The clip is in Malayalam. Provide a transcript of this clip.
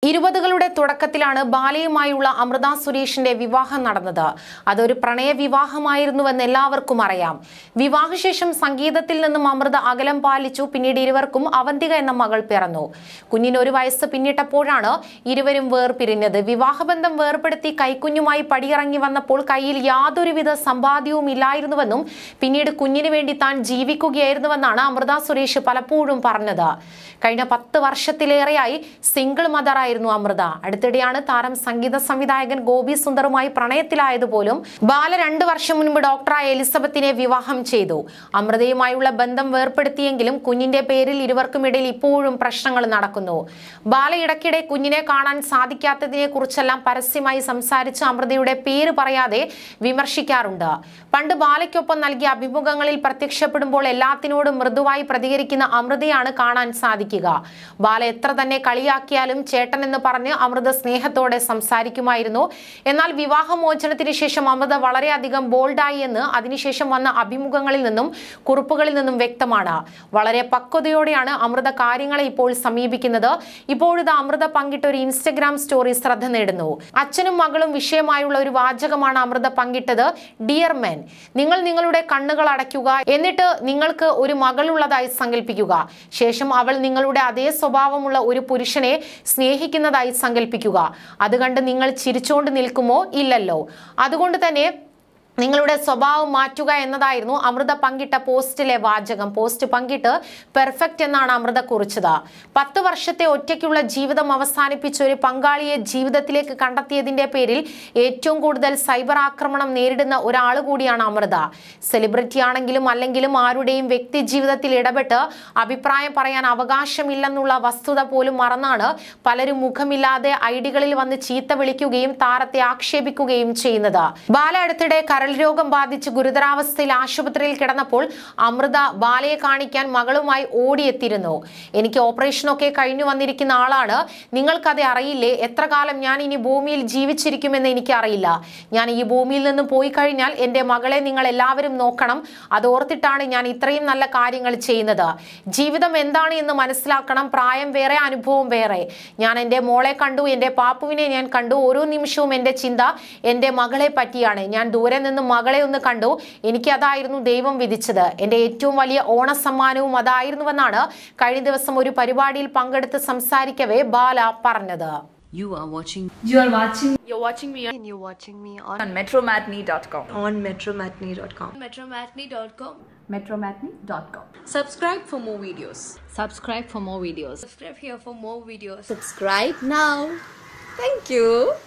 ഇരുപതുകളുടെ തുടക്കത്തിലാണ് ബാലയുമായുള്ള അമൃത സുരേഷിന്റെ വിവാഹം നടന്നത് അതൊരു പ്രണയ വിവാഹമായിരുന്നുവെന്ന് എല്ലാവർക്കും അറിയാം വിവാഹശേഷം സംഗീതത്തിൽ നിന്നും അമൃത അകലം പാലിച്ചു പിന്നീട് ഇരുവർക്കും അവന്തിക എന്ന മകൾ പിറന്നു കുഞ്ഞിന് ഒരു വയസ്സ് പിന്നിട്ടപ്പോഴാണ് ഇരുവരും വേർപിരിഞ്ഞത് വിവാഹബന്ധം വേർപെടുത്തി കൈക്കുഞ്ഞുമായി പടിയിറങ്ങി വന്നപ്പോൾ കയ്യിൽ യാതൊരുവിധ സമ്പാദ്യവും ഇല്ലായിരുന്നുവെന്നും പിന്നീട് കുഞ്ഞിന് വേണ്ടി താൻ ജീവിക്കുകയായിരുന്നുവെന്നാണ് അമൃത സുരേഷ് പലപ്പോഴും പറഞ്ഞത് കഴിഞ്ഞ പത്ത് വർഷത്തിലേറെയായി സിംഗിൾ മദറായിരുന്നു അമൃത അടുത്തിടെയാണ് താരം സംഗീത സംവിധായകൻ ഗോപി സുന്ദറുമായി പ്രണയത്തിലായതുപോലും ബാല രണ്ടു വർഷം മുൻപ് ഡോക്ടറായ എലിസബത്തിനെ വിവാഹം ചെയ്തു അമൃതയുമായുള്ള ബന്ധം വേർപ്പെടുത്തിയെങ്കിലും കുഞ്ഞിന്റെ പേരിൽ ഇരുവർക്കുമിടയിൽ ഇപ്പോഴും പ്രശ്നങ്ങൾ നടക്കുന്നു ബാല ഇടയ്ക്കിടെ കുഞ്ഞിനെ കാണാൻ സാധിക്കാത്തതിനെ കുറിച്ചെല്ലാം പരസ്യമായി സംസാരിച്ച് അമൃതയുടെ പേര് പറയാതെ വിമർശിക്കാറുണ്ട് പണ്ട് ബാലയ്ക്കൊപ്പം നൽകിയ അഭിമുഖങ്ങളിൽ പ്രത്യക്ഷപ്പെടുമ്പോൾ എല്ലാത്തിനോടും മൃദുവായി പ്രതികരിക്കുന്ന അമൃതയാണ് കാണാൻ സാധിക്കുക ബാല എത്ര തന്നെ കളിയാക്കിയാലും ചേട്ടൻ എന്ന് പറഞ്ഞ് അമൃത സ്നേഹത്തോടെ സംസാരിക്കുമായിരുന്നു എന്നാൽ വിവാഹമോചനത്തിന് ശേഷം അമൃത വളരെയധികം ബോൾഡായി എന്ന് അതിനുശേഷം വന്ന അഭിമുഖങ്ങളിൽ നിന്നും കുറിപ്പുകളിൽ നിന്നും വ്യക്തമാണ് വളരെ പക്വതയോടെയാണ് അമൃത കാര്യങ്ങളെ ഇപ്പോൾ സമീപിക്കുന്നത് ഇപ്പോഴിത് അമൃത പങ്കിട്ട ഒരു ഇൻസ്റ്റഗ്രാം സ്റ്റോറി ശ്രദ്ധ നേടുന്നു അച്ഛനും മകളും വിഷയമായുള്ള ഒരു വാചകമാണ് അമൃത പങ്കിട്ടത് ഡിയർ മെൻ നിങ്ങൾ നിങ്ങളുടെ കണ്ണുകൾ അടയ്ക്കുക എന്നിട്ട് നിങ്ങൾക്ക് ഒരു മകളുള്ളതായി സങ്കല്പിക്കുക ശേഷം അവൾ നിങ്ങളുടെ അതേ സ്വഭാവമുള്ള ഒരു പുരുഷനെ സ്നേഹിക്കുന്നതായി സങ്കല്പിക്കുക അത് കണ്ട് നിങ്ങൾ ചിരിച്ചുകൊണ്ട് നിൽക്കുമോ ഇല്ലല്ലോ അതുകൊണ്ട് തന്നെ നിങ്ങളുടെ സ്വഭാവം മാറ്റുക എന്നതായിരുന്നു അമൃത പങ്കിട്ട പോസ്റ്റിലെ വാചകം പോസ്റ്റ് പങ്കിട്ട് പെർഫെക്റ്റ് എന്നാണ് അമൃത കുറിച്ചത് പത്ത് വർഷത്തെ ഒറ്റയ്ക്കുള്ള ജീവിതം അവസാനിപ്പിച്ച ഒരു പങ്കാളിയെ ജീവിതത്തിലേക്ക് കണ്ടെത്തിയതിന്റെ പേരിൽ ഏറ്റവും കൂടുതൽ സൈബർ ആക്രമണം നേരിടുന്ന ഒരാൾ കൂടിയാണ് അമൃത സെലിബ്രിറ്റി ആണെങ്കിലും അല്ലെങ്കിലും ആരുടെയും വ്യക്തി ജീവിതത്തിൽ ഇടപെട്ട് അഭിപ്രായം പറയാൻ അവകാശമില്ലെന്നുള്ള വസ്തുത പോലും മറന്നാണ് പലരും മുഖമില്ലാതെ ഐഡികളിൽ വന്ന് ചീത്ത വിളിക്കുകയും താരത്തെ ആക്ഷേപിക്കുകയും ചെയ്യുന്നത് ബാല അടുത്തിടെ കരൾ രോഗം ബാധിച്ച് ഗുരുതരാവസ്ഥയിൽ ആശുപത്രിയിൽ കിടന്നപ്പോൾ അമൃത ബാലയെ കാണിക്കാൻ മകളുമായി ഓടിയെത്തിയിരുന്നു എനിക്ക് ഓപ്പറേഷനൊക്കെ കഴിഞ്ഞു വന്നിരിക്കുന്ന ആളാണ് നിങ്ങൾക്കത് അറിയില്ലേ എത്ര കാലം ഞാൻ ഇനി ഭൂമിയിൽ ജീവിച്ചിരിക്കുമെന്ന് എനിക്ക് അറിയില്ല ഞാൻ ഈ ഭൂമിയിൽ നിന്ന് പോയി കഴിഞ്ഞാൽ എൻ്റെ മകളെ നിങ്ങൾ എല്ലാവരും നോക്കണം അത് ഓർത്തിട്ടാണ് ഞാൻ ഇത്രയും നല്ല കാര്യങ്ങൾ ചെയ്യുന്നത് ജീവിതം എന്താണ് എന്ന് മനസ്സിലാക്കണം പ്രായം വേറെ അനുഭവം വേറെ ഞാൻ എൻ്റെ മോളെ കണ്ടു എൻ്റെ പാപ്പുവിനെ ഞാൻ കണ്ടു ഓരോ നിമിഷവും എൻ്റെ ചിന്ത എൻ്റെ മകളെ പറ്റിയാണ് ഞാൻ ദൂരെ നിന്ന് മകളെ ഒന്ന് കണ്ടു എനിക്ക് അതായിരുന്നു ദൈവം വിധിച്ചത് എൻ്റെ ഏറ്റവും വലിയ ഓണസമ്മാനവും അതായിരുന്നുവെന്നാണ് കഴിഞ്ഞ ദിവസം ഒരു പരിപാടിയിൽ പങ്കെടുത്ത് സംസാരിക്കവേ ബാല പറഞ്ഞത് You are watching You are watching You're watching me on, and you're watching me on, on metromatney.com. on metromatney.com. Metromatney.com. metromatney.com. Subscribe for more videos. subscribe for more videos. Subscribe here for more videos. Subscribe now. Thank you.